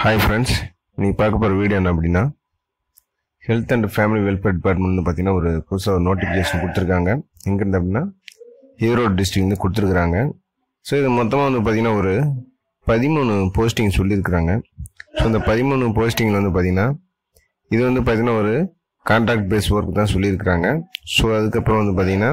hi friends நீங்கள் பார்க்க போகிற வீடியோ என்ன அப்படின்னா health and family welfare department பார்த்தீங்கன்னா ஒரு புதுசாக ஒரு நோட்டிஃபிகேஷன் கொடுத்துருக்காங்க எங்கேருந்து அப்படின்னா ஈரோடு டிஸ்ட்ரிக்ட்லேருந்து கொடுத்துருக்குறாங்க ஸோ இது மொத்தமாக வந்து பார்த்தீங்கன்னா ஒரு பதிமூணு போஸ்டிங் சொல்லியிருக்கிறாங்க ஸோ இந்த பதிமூணு போஸ்டிங்கில் வந்து பார்த்தீங்கன்னா இது வந்து பார்த்தீங்கன்னா ஒரு கான்ட்ராக்ட் பேஸ் ஒர்க் தான் சொல்லியிருக்கிறாங்க ஸோ அதுக்கப்புறம் வந்து பார்த்தீங்கன்னா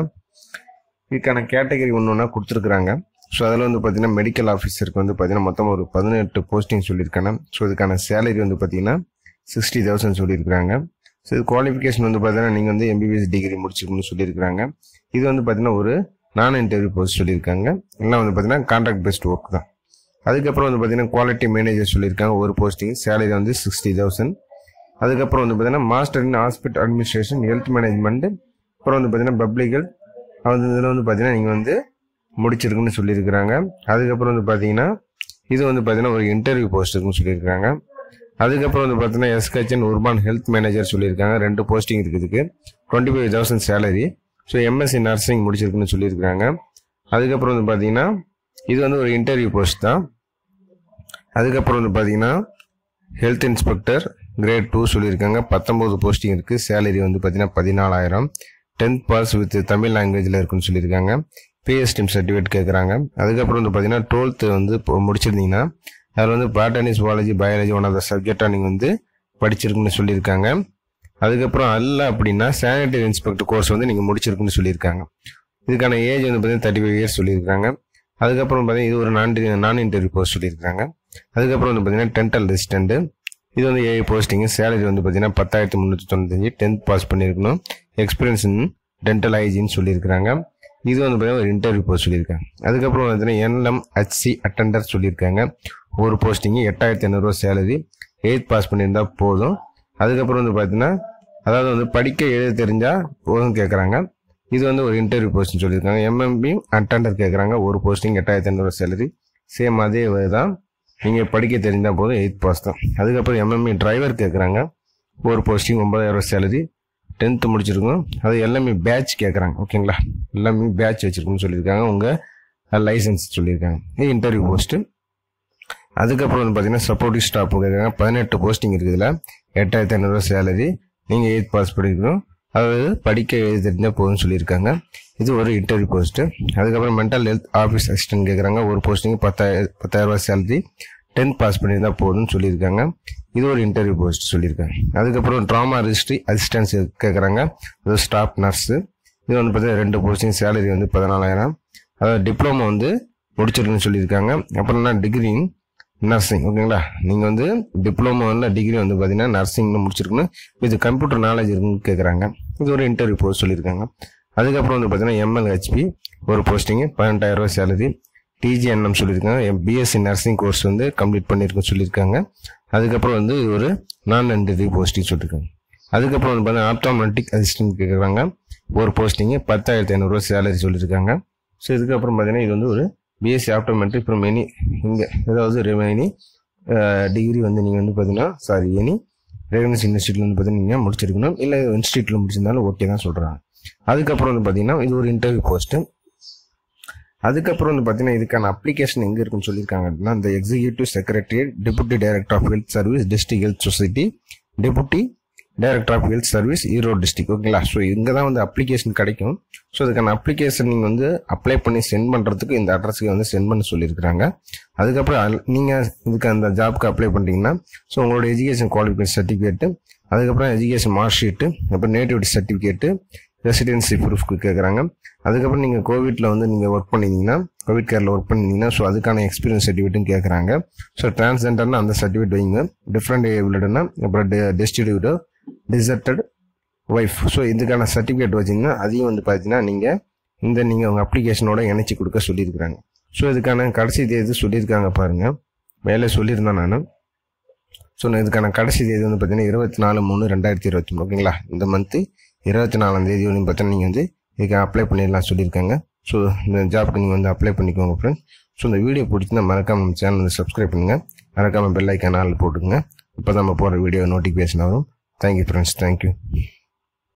இதுக்கான கேட்டகரி ஒன்று ஒன்றா கொடுத்துருக்குறாங்க ஸோ அதில் வந்து பார்த்தீங்கன்னா மெடிக்கல் ஆஃபீஸருக்கு வந்து பார்த்தீங்கன்னா மொத்தம் ஒரு பதினெட்டு போஸ்டிங் சொல்லியிருக்காங்க ஸோ இதுக்கான சேலரி வந்து பார்த்தீங்கன்னா சிக்ஸ்டி தௌசண்ட் சொல்லியிருக்காங்க ஸோ இது குவாலிஃபிகேஷன் வந்து பார்த்தீங்கன்னா நீங்கள் வந்து எம்பிபிஎஸ் டிகிரி முடிச்சிருக்கணும்னு சொல்லியிருக்காங்க இது வந்து பார்த்தீங்கன்னா ஒரு நான் இன்டர்வியூ போஸ்ட் சொல்லியிருக்காங்க எல்லாம் வந்து பார்த்தீங்கன்னா கான்ட்ராக்ட் பேஸ்ட் ஒர்க் தான் அதுக்கப்புறம் வந்து பார்த்தீங்கன்னா குவாலிட்டி மேனேஜர் சொல்லியிருக்காங்க ஒரு போஸ்டிங் சேலரி வந்து சிக்ஸ்டி தௌசண்ட் அதுக்கப்புறம் வந்து பார்த்தீங்கன்னா master in hospital administration health management அப்புறம் வந்து பார்த்தீங்கன்னா பப்ளிக் ஹெல்த் அது இதில் வந்து பார்த்தீங்கன்னா நீங்கள் வந்து முடிச்சிருக்குன்னு சொல்லியிருக்கிறாங்க அதுக்கப்புறம் வந்து பார்த்தீங்கன்னா இது வந்து பார்த்தீங்கன்னா ஒரு இன்டர்வியூ போஸ்ட் இருக்குன்னு சொல்லியிருக்காங்க அதுக்கப்புறம் வந்து பார்த்தீங்கன்னா எஸ்கச்சன் உர்பான் ஹெல்த் மேனேஜர் சொல்லியிருக்காங்க ரெண்டு போஸ்டிங் இருக்குதுக்கு twenty five thousand salary so MSc nursing முடிச்சிருக்குன்னு சொல்லியிருக்காங்க அதுக்கப்புறம் வந்து பார்த்தீங்கன்னா இது வந்து ஒரு இன்டர்வியூ போஸ்ட் தான் அதுக்கப்புறம் வந்து பார்த்தீங்கன்னா ஹெல்த் இன்ஸ்பெக்டர் கிரேட் டூ சொல்லியிருக்காங்க பத்தொம்போது போஸ்டிங் இருக்குது சேலரி வந்து பார்த்தீங்கன்னா பதினாலாயிரம் டென்த் பாஸ் வித் தமிழ் லாங்குவேஜில் இருக்குன்னு சொல்லியிருக்காங்க பிஎஸ்டிஎம் சர்டிஃபிகேட் கேட்குறாங்க அதுக்கப்புறம் வந்து பார்த்தீங்கன்னா டுவெல்த்து வந்து இப்போ முடிச்சிருந்தீங்கன்னா அதில் வந்து botany zoology biology one of the சப்ஜெக்டாக நீங்கள் வந்து படிச்சிருக்குன்னு சொல்லியிருக்காங்க அதுக்கப்புறம் அல்ல அப்படின்னா சானிடரி இன்ஸ்பெக்டர் கோர்ஸ் வந்து நீங்கள் முடிச்சிருக்குன்னு சொல்லியிருக்காங்க இதுக்கான ஏஜ் வந்து பார்த்தீங்கன்னா தேர்ட்டி ஃபைவ் இயர்ஸ் சொல்லியிருக்காங்க அதுக்கப்புறம் பார்த்தீங்கன்னா இது ஒரு நான் நான் இன்டர்வியூ போஸ்ட் சொல்லியிருக்காங்க அதுக்கப்புறம் வந்து பார்த்தீங்கன்னா டென்டல் ரெசிஸ்டன்ட் இது வந்து ஏஐ போஸ்டிங் சேலரி வந்து பார்த்தீங்கன்னா பத்தாயிரத்தி முந்நூற்றி தொண்ணூத்தஞ்சு டென்த் பாஸ் பண்ணியிருக்கணும் எக்ஸ்பீரியன்ஸ் இன் டென்டல் ஹைஜின்னு சொல்லியிருக்கிறாங்க இது வந்து பார்த்தீங்கன்னா ஒரு இன்டர்வியூ போஸ்ட் சொல்லியிருக்காங்க அதுக்கப்புறம் பார்த்தீங்கன்னா என்எம் ஹச்சி அட்டண்டர் சொல்லியிருக்காங்க ஒரு போஸ்டிங் எட்டாயிரத்தி ஐநூறுரூவா சேலரி எயித் பாஸ் பண்ணியிருந்தா போதும் அதுக்கப்புறம் வந்து பார்த்தீங்கன்னா அதாவது வந்து படிக்க எழுத தெரிஞ்சால் போதும் கேட்குறாங்க இது வந்து ஒரு இன்டர்வியூ போஸ்டிங் சொல்லியிருக்காங்க எம்எம்பி அட்டண்டர் கேட்குறாங்க ஒரு போஸ்டிங் எட்டாயிரத்தி ஐநூறுரூவா சேலரி சேம் அதே தான் நீங்கள் படிக்க தெரிஞ்சால் போதும் எயித் பாஸ் தான் அதுக்கப்புறம் எம்எம்இ டிரைவர் கேட்குறாங்க ஒரு போஸ்டிங் ஒன்பதாயிரம் சேலரி டென்த்து முடிச்சிருக்கோம் அது எல்லாமே பேட்ச் கேட்குறாங்க ஓகேங்களா எல்லாமே பேட்ச் வச்சுருக்குன்னு சொல்லியிருக்காங்க உங்கள் லைசன்ஸ் சொல்லியிருக்காங்க இது இன்டர்வியூ போஸ்ட்டு அதுக்கப்புறம் வந்து பார்த்தீங்கன்னா சப்போர்ட்டிவ் ஸ்டாஃப் கேட்குறாங்க பதினெட்டு போஸ்டிங் இருக்குதுல எட்டாயிரத்தி ஐநூறுரூவா சேலரி நீங்கள் எயித் பாஸ் பண்ணிக்கணும் அதாவது படிக்க எழுத தெரிஞ்சால் போதும்னு சொல்லியிருக்காங்க இது ஒரு இன்டர்வியூ போஸ்ட்டு அதுக்கப்புறம் மென்டல் ஹெல்த் ஆஃபீஸ் அசிஸ்டன்ட் கேட்குறாங்க ஒரு போஸ்டிங் பத்தாயிரம் பத்தாயிரரூவா சேலரி டென்த் பாஸ் பண்ணியிருந்தால் போதும்னு சொல்லியிருக்காங்க இது ஒரு இன்டர்வியூ போஸ்ட் சொல்லியிருக்காங்க அதுக்கப்புறம் ட்ராமா ரிஜிஸ்ட்ரி அசிஸ்டன்ஸ் கேட்குறாங்க அது ஸ்டாஃப் நர்ஸு இது வந்து பார்த்தீங்கன்னா ரெண்டு போஸ்டிங் சேலரி வந்து பதினாலாயிரம் அதாவது டிப்ளமோ வந்து முடிச்சிருக்குன்னு சொல்லியிருக்காங்க அப்புறம்னா டிகிரி நர்சிங் ஓகேங்களா நீங்கள் வந்து டிப்ளமோ இல்லை டிகிரி வந்து பார்த்தீங்கன்னா நர்சிங்னு முடிச்சிருக்கணும் இது கம்ப்யூட்டர் நாலேஜ் இருக்குன்னு கேட்குறாங்க இது ஒரு இன்டர்வியூ போஸ்ட் சொல்லியிருக்காங்க அதுக்கப்புறம் வந்து பார்த்தீங்கன்னா எம்எல்ஹெச்பி ஒரு போஸ்டிங்கு பதினெட்டாயிரம் ரூபாய் சேலரி டிஜிஎன்எம் சொல்லியிருக்காங்க பிஎஸ்சி நர்சிங் கோர்ஸ் வந்து கம்ப்ளீட் பண்ணியிருக்குன்னு சொல்லியிருக்காங்க அதுக்கப்புறம் வந்து ஒரு நான் இன்டர்வியூ போஸ்டிங் சொல்லியிருக்காங்க அதுக்கப்புறம் வந்து பார்த்தீங்கன்னா ஆப்டாமெட்டிக் அசிஸ்டன்ட் கேட்குறாங்க ஒரு போஸ்டிங்கு பத்தாயிரத்தி ஐநூறுரூவா சேலரி சொல்லியிருக்காங்க ஸோ இதுக்கப்புறம் பார்த்தீங்கன்னா இது வந்து ஒரு பிஎஸ்சி ஆப்டோமெட்ரிக் அப்புறம் எனி இங்கே ஏதாவது ரெவெனி டிகிரி வந்து நீங்கள் வந்து பார்த்தீங்கன்னா சாரி எனி ரெகனைஸ் இன்ஸ்டியூட்ல வந்து பார்த்தீங்கன்னா நீங்கள் முடிச்சிருக்கணும் இல்லை இன்ஸ்டியூட்டில் முடிச்சிருந்தாலும் ஓகே தான் சொல்கிறாங்க அதுக்கப்புறம் வந்து பார்த்தீங்கன்னா இது ஒரு இன்டர்வியூ போஸ்ட்டு அதுக்கப்புறம் வந்து பார்த்தீங்கன்னா இதுக்கான அப்ளிகேஷன் எங்கே இருக்குன்னு சொல்லியிருக்காங்க அப்படின்னா இந்த executive secretariat deputy director of health service district health society deputy director of health service Erode district ஓகேங்களா ஸோ இங்கே தான் வந்து அப்ளிகேஷன் கிடைக்கும் ஸோ இதுக்கான அப்ளிகேஷன் நீங்கள் வந்து அப்ளை பண்ணி சென்ட் பண்ணுறதுக்கு இந்த அட்ரஸுக்கு வந்து சென்ட் பண்ண சொல்லியிருக்கிறாங்க அதுக்கப்புறம் நீங்கள் இதுக்கு அந்த ஜாப்க்கு அப்ளை பண்ணிட்டீங்கன்னா ஸோ உங்களோட எஜுகேஷன் குவாலிஃபிகேஷன் சர்டிஃபிகேட்டு அதுக்கப்புறம் எஜுகேஷன் மார்க் ஷீட்டு அப்புறம் நேட்டிவிட்டி சர்டிஃபிகேட்டு ரெசிடென்சி ப்ரூஃப்க்கு கேட்குறாங்க அதுக்கப்புறம் நீங்கள் கோவிட்டில் வந்து நீங்கள் ஒர்க் பண்ணிங்கன்னா கோவிட் கேரில் ஒர்க் பண்ணிங்கன்னா ஸோ அதுக்கான எக்ஸ்பீரியன்ஸ் சர்டிஃபிகேட்டும் கேட்குறாங்க ஸோ டிரான்ஸ்ஜெண்டர்னா அந்த சர்டிஃபிகேட் வைங்க டிஃப்ரெண்ட் ஏபிள்டுனா அப்புறம் டெஸ்டிடியூட்டோ டிசர்டட் ஒய்ஃப் ஸோ இதுக்கான சர்டிஃபிகேட் வச்சிங்கன்னா அதையும் வந்து பார்த்தீங்கன்னா நீங்கள் இந்த நீங்கள் உங்கள் அப்ளிகேஷனோட இணைச்சி கொடுக்க சொல்லியிருக்கிறாங்க ஸோ இதுக்கான கடைசி தேதி சொல்லியிருக்காங்க பாருங்கள் மேலே சொல்லியிருந்தேன் நான் ஸோ இதுக்கான கடைசி தேதி வந்து பார்த்தீங்கன்னா இருபத்தி நாலு மூணு ரெண்டாயிரத்தி இருபத்தி மூணு ஓகேங்களா இந்த மந்த்து இருபத்தி நாலாம் தேதி வரையும் பார்த்தீங்கன்னா நீங்கள் வந்து இதுக்கு அப்ளை பண்ணிடலாம் சொல்லியிருக்காங்க ஸோ இந்த ஜாப்க்கு நீங்கள் வந்து அப்ளை பண்ணிக்கோங்க ஃப்ரெண்ட்ஸ் ஸோ இந்த வீடியோ பிடிச்சிருந்தா மறக்காம நம்ம சேனல் வந்து சப்ஸ்கிரைப் பண்ணுங்கள் மறக்காமல் பெல் ஐக்கான் ஆள் போட்டுங்க இப்போ நம்ம போகிற வீடியோ நோட்டிஃபிகேஷன் வரும் தேங்க்யூ ஃப்ரெண்ட்ஸ் தேங்க்யூ